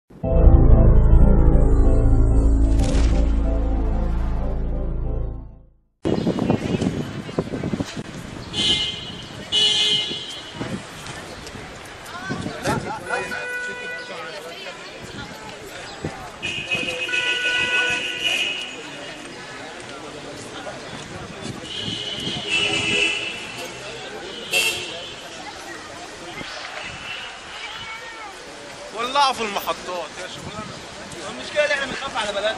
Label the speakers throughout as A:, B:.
A: ولعوا في المحطات يا شغلانه
B: المشكله ان احنا بنخاف على بلدنا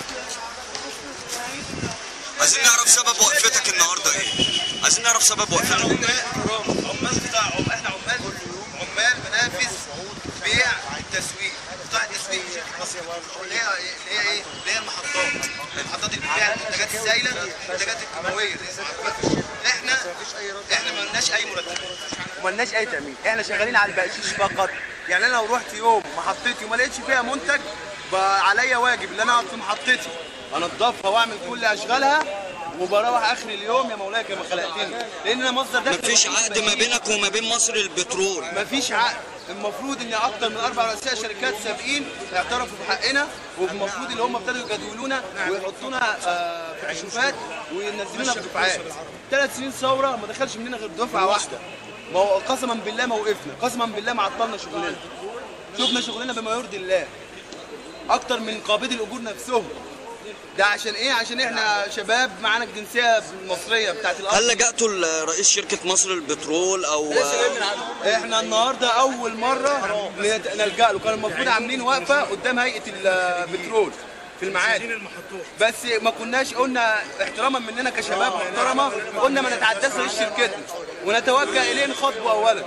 C: عايزين نعرف سبب وقفتك النهارده ايه؟ عايزين نعرف سبب وقفتك
B: عمال عمال قطاع عم- احنا عمال عمال بنافس بيع التسويق قطاع التسويق شركه مصر اللي هي اللي هي ايه؟ اللي هي المحطات المحطات اللي بتبيع المنتجات السائله المنتجات الكيماويه اللي هي المعلبات. احنا احنا ما لناش اي مرتبات
D: وملناش اي تامين احنا شغالين على البقشيش فقط يعني انا لو رحت يوم محطتي وما لقيتش فيها منتج بقى عليا واجب ان انا اقعد في محطتي انضفها واعمل كل اشغالها وبروح اخر اليوم يا مولاي كما خلقتني لان انا مصدر دخل
C: مفيش عقد ما بينك وما بين مصر البترول
D: مفيش عقد المفروض ان اكتر من اربع رؤساء شركات سابقين اعترفوا بحقنا والمفروض اللي هم ابتدوا يجدولونا ويحطونا آه، في عشوفات وينزلونا في دفعات ثلاث سنين ثوره ما دخلش مننا غير دفعه واحده ما هو قسما بالله ما وقفنا قسما بالله ما عطلنا شغلنا شفنا شغلنا بما يرضي الله اكتر من قابضي الاجور نفسهم ده عشان ايه عشان احنا شباب معانا الجنسيه المصريه بتاعت الارض
C: هل لجأتوا لرئيس شركة مصر البترول او
D: احنا النهارده اول مره نت- نلجا له كان المفروض عاملين وقفه قدام هيئه البترول في المعادن بس ما كناش قلنا احتراما مننا كشباب محترمه قلنا ما نتعداش رئيس شركتنا ونتوجه اليه نخاطبه اولا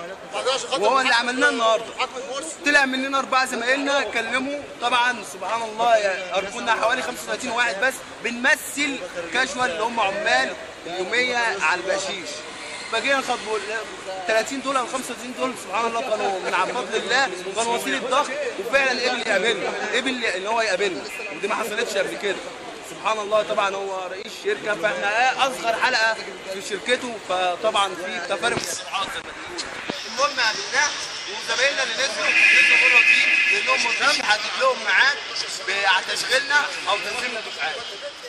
D: وهو اللي عملناه النهارده طلع مننا اربعه زمايلنا كلموا طبعا سبحان الله يعني كنا حوالي 35 واحد بس بنمثل كاجوال اللي هم عمال اليوميه على البشيش فجينا نخاطبوا ال 30 دول او 35 دول سبحان الله كانوا من عبد فضل الله كانوا وسيله ضغط وفعلا قبل يقابلنا قبل ان هو يقابلنا ودي ما حصلتش قبل كده سبحان الله طبعا هو رئيس شركه فاحنا اصغر حلقه في شركته فطبعا في تفارق في السرعات زي ما بنقول المهم قابلناه وزمايلنا اللي نزلوا نزلوا غير راضيين لانهم ما رضيوش يحدد لهم ميعاد على تشغيلنا او تنزيلنا دفعات